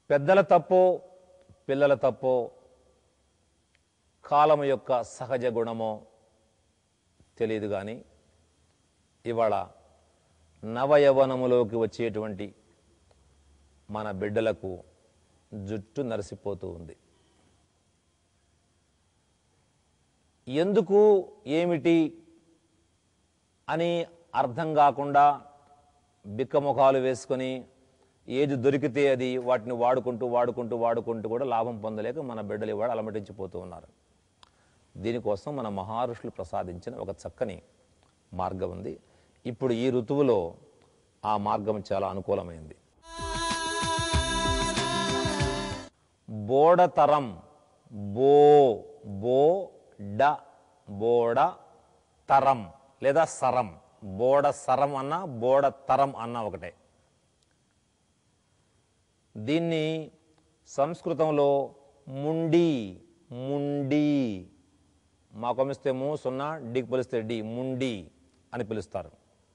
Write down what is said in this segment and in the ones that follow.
పెద్దల తప్పో పిల్లల తప్పో కాలం యొక్క సహజ గుణమో తెలియదు కానీ ఇవాళ నవయవనములోకి వచ్చేటువంటి మన బిడ్డలకు జుట్టు నరిసిపోతూ ఉంది ఎందుకు ఏమిటి అని అర్థం కాకుండా బిక్కముఖాలు వేసుకొని ఏది దొరికితే అది వాటిని వాడుకుంటూ వాడుకుంటూ వాడుకుంటూ కూడా లాభం పొందలేక మన బిడ్డలు ఇవాళ అలమటించిపోతూ ఉన్నారు దీనికోసం మన మహర్షులు ప్రసాదించిన ఒక చక్కని మార్గం ఉంది ఇప్పుడు ఈ ఋతువులో ఆ మార్గం చాలా అనుకూలమైంది బోడతరం బో బో డ బోడ తరం లేదా సరం బోడ సరం అన్న బోడ తరం అన్న ఒకటే దీన్ని సంస్కృతంలో ముండి ముండి మా కొమిస్తే ము సున్నా డికి పిలిస్తే డి ముండి అని పిలుస్తారు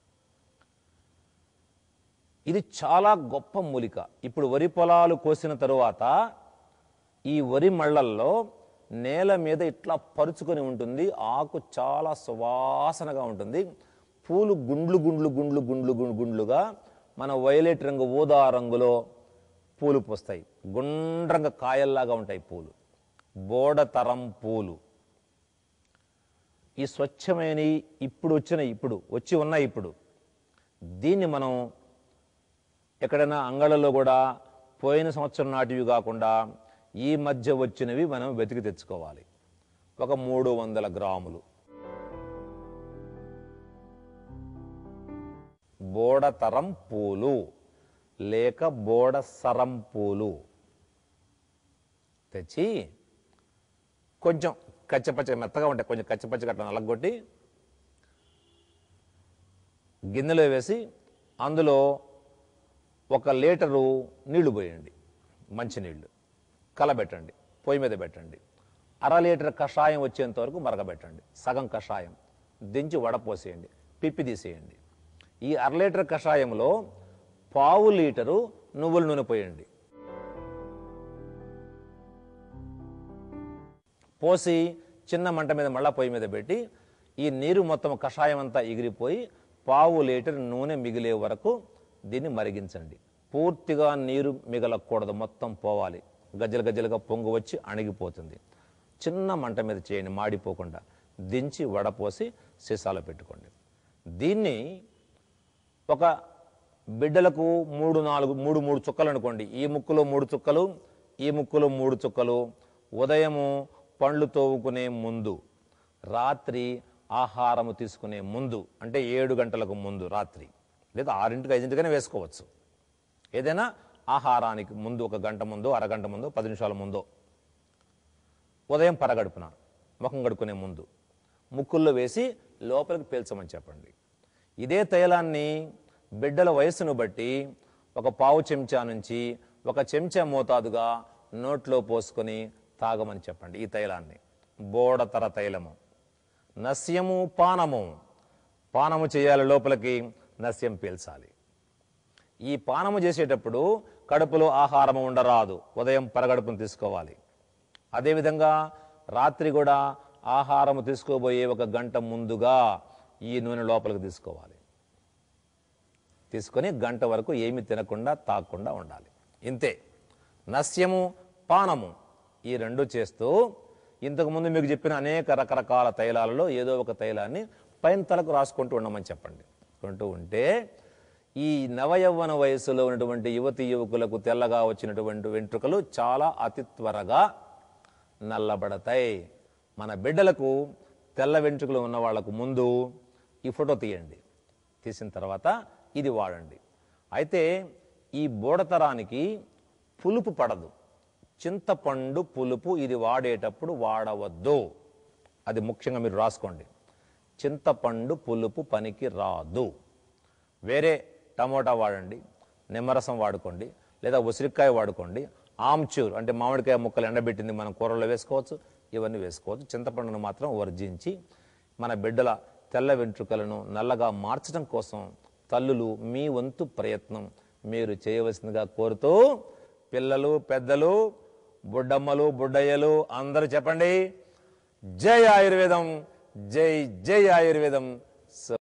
ఇది చాలా గొప్ప మూలిక ఇప్పుడు వరి పొలాలు కోసిన తరువాత ఈ వరి మళ్ళల్లో నేల మీద ఇట్లా పరుచుకొని ఉంటుంది ఆకు చాలా సువాసనగా ఉంటుంది పూలు గుండ్లు గుండ్లు గుండ్లు గుండ్లు గుండ్లు గుండ్లుగా మన వైలెట్ రంగు ఊదా రంగులో పూలు పూస్తాయి గుండ్రంగా కాయల్లాగా ఉంటాయి పూలు బోడతరం పూలు ఈ స్వచ్ఛమైన ఇప్పుడు వచ్చిన ఇప్పుడు వచ్చి ఉన్నాయి ఇప్పుడు దీన్ని మనం ఎక్కడైనా అంగళ్ళలో కూడా పోయిన సంవత్సరం నాటివి కాకుండా ఈ మధ్య వచ్చినవి మనం వెతికి తెచ్చుకోవాలి ఒక మూడు వందల గ్రాములు బోడతరం పూలు లేక బోడ సరం పూలు తెచ్చి కొంచెం కచ్చపచ్చ మెత్తగా ఉంటాయి కొంచెం కచ్చపచ్చగా అట్లా నలగొట్టి గిన్నెలో వేసి అందులో ఒక లీటరు నీళ్లు పోయండి మంచినీళ్ళు కలబెట్టండి పొయ్యి మీద పెట్టండి అర లీటర్ కషాయం వచ్చేంత వరకు మరగబెట్టండి సగం కషాయం దించి వడపోసేయండి పిప్పి తీసేయండి ఈ అర లీటర్ కషాయంలో పావు లీటరు నువ్వుల నూనె పోయండి పోసి చిన్న మంట మీద మళ్ళా పొయ్యి మీద పెట్టి ఈ నీరు మొత్తం కషాయం అంతా ఎగిరిపోయి పావు లీటర్ నూనె మిగిలే వరకు దీన్ని మరిగించండి పూర్తిగా నీరు మిగలకూడదు మొత్తం పోవాలి గజ్జలు గజ్జలుగా పొంగు వచ్చి అణిగిపోతుంది చిన్న మంట మీద చేయండి మాడిపోకుండా దించి వడపోసి సీసాలో పెట్టుకోండి దీన్ని ఒక బిడ్డలకు మూడు నాలుగు మూడు మూడు చుక్కలు అనుకోండి ఈ ముక్కులో మూడు చుక్కలు ఈ ముక్కులో మూడు చుక్కలు ఉదయము పండ్లు తోవుకునే ముందు రాత్రి ఆహారము తీసుకునే ముందు అంటే ఏడు గంటలకు ముందు రాత్రి లేదా ఆరింటికి ఐదింటికైనా వేసుకోవచ్చు ఏదైనా ఆహారానికి ముందు ఒక గంట ముందు అరగంట ముందు పది నిమిషాల ముందు ఉదయం పరగడుపున ముఖం కడుక్కునే ముందు ముక్కుల్లో వేసి లోపలికి పీల్చమని చెప్పండి ఇదే తైలాన్ని బిడ్డల వయస్సును బట్టి ఒక పావు చెంచా నుంచి ఒక చెంచా మోతాదుగా నోట్లో పోసుకొని తాగమని చెప్పండి ఈ తైలాన్ని బోడతర తైలము నస్యము పానము పానము చేయాలి లోపలికి నస్యం పీల్చాలి ఈ పానము చేసేటప్పుడు కడుపులో ఆహారము ఉండరాదు ఉదయం పరగడుపును తీసుకోవాలి అదేవిధంగా రాత్రి కూడా ఆహారము తీసుకోబోయే ఒక గంట ముందుగా ఈ నూనె లోపలికి తీసుకోవాలి తీసుకొని గంట వరకు ఏమి తినకుండా తాగకుండా ఉండాలి ఇంతే నస్యము పానము ఈ రెండు చేస్తూ ఇంతకుముందు మీకు చెప్పిన అనేక రకరకాల తైలాలలో ఏదో ఒక తైలాన్ని పైన తలకు రాసుకుంటూ ఉండమని చెప్పండి కొంటూ ఉంటే ఈ నవయవ్వన వయస్సులో ఉన్నటువంటి యువతి యువకులకు తెల్లగా వచ్చినటువంటి వెంట్రుకలు చాలా అతి త్వరగా నల్లబడతాయి మన బిడ్డలకు తెల్ల వెంట్రుకలు ఉన్న వాళ్ళకు ముందు ఈ ఫోటో తీయండి తీసిన తర్వాత ఇది వాడండి అయితే ఈ బోడతరానికి పులుపు పడదు చింతపండు పులుపు ఇది వాడేటప్పుడు వాడవద్దు అది ముఖ్యంగా మీరు రాసుకోండి చింతపండు పులుపు పనికి రాదు వేరే టమోటా వాడండి నిమ్మరసం వాడుకోండి లేదా ఉసిరికాయ వాడుకోండి ఆమ్చూర్ అంటే మామిడికాయ ముక్కలు ఎండబెట్టింది మనం కూరలో వేసుకోవచ్చు ఇవన్నీ వేసుకోవచ్చు చింతపండును మాత్రం వర్జించి మన బిడ్డల తెల్ల వెంట్రుకలను నల్లగా మార్చడం కోసం తల్లులు మీ వంతు ప్రయత్నం మీరు చేయవలసిందిగా కోరుతూ పిల్లలు పెద్దలు బుడ్డమ్మలు బుడ్డయ్యలు అందరూ చెప్పండి జై ఆయుర్వేదం జై జై ఆయుర్వేదం